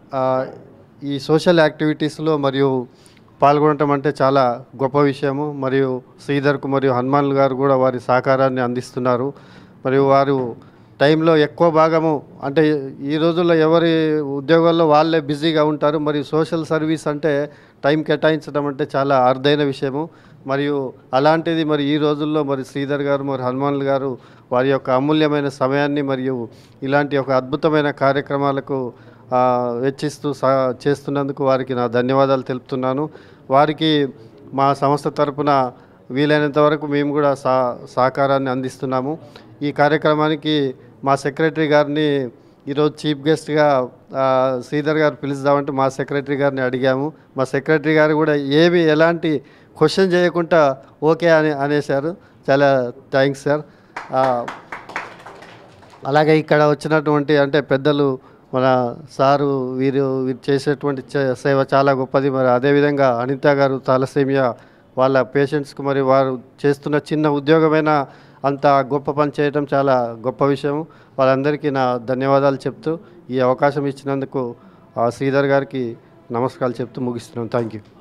ఆ, ఈ సోషల్ యాక్టివిటీస్లో మరియు పాల్గొనటం అంటే చాలా గొప్ప విషయము మరియు శ్రీధర్కు మరియు హనుమాన్ గారు కూడా వారి సహకారాన్ని అందిస్తున్నారు మరియు వారు టైంలో ఎక్కువ భాగము అంటే ఈ రోజుల్లో ఎవరి ఉద్యోగాల్లో వాళ్ళే బిజీగా ఉంటారు మరియు సోషల్ సర్వీస్ అంటే టైం కేటాయించడం అంటే చాలా అరుదైన విషయము మరియు అలాంటిది మరి ఈ రోజుల్లో మరి శ్రీధర్ గారు మరి హనుమాన్ గారు వారి యొక్క అమూల్యమైన సమయాన్ని మరియు ఇలాంటి ఒక అద్భుతమైన కార్యక్రమాలకు ఆ, వెచ్చిస్తూ సా చేస్తున్నందుకు వారికి నా ధన్యవాదాలు తెలుపుతున్నాను వారికి మా సంస్థ తరపున వీలైనంత వరకు మేము కూడా సా సహకారాన్ని అందిస్తున్నాము ఈ కార్యక్రమానికి మా సెక్రటరీ గారిని ఈరోజు చీఫ్ గెస్ట్గా ఆ, శ్రీధర్ గారు పిలుస్తామంటే మా సెక్రటరీ గారిని అడిగాము మా సెక్రటరీ గారు కూడా ఏమి ఎలాంటి క్వశ్చన్ చేయకుండా ఓకే అని అనేశారు చాలా థ్యాంక్స్ సార్ ఆ, అలాగే ఇక్కడ వచ్చినటువంటి అంటే పెద్దలు మన సారు వీరు వీరు చేసేటువంటి చే- సేవ చాలా గొప్పది మరి అదేవిధంగా అనిత గారు తాలసేమియా వాళ్ళ పేషెంట్స్కి మరి వారు చేస్తున్న చిన్న ఉద్యోగమైన అంత గొప్ప పని చేయడం చాలా గొప్ప విషయం వాళ్ళందరికీ నా ధన్యవాదాలు చెప్తూ ఈ అవకాశం ఇచ్చినందుకు ఆ శ్రీధర్ గారికి నమస్కారాలు చెప్తూ ముగిస్తున్నాను థ్యాంక్ యూ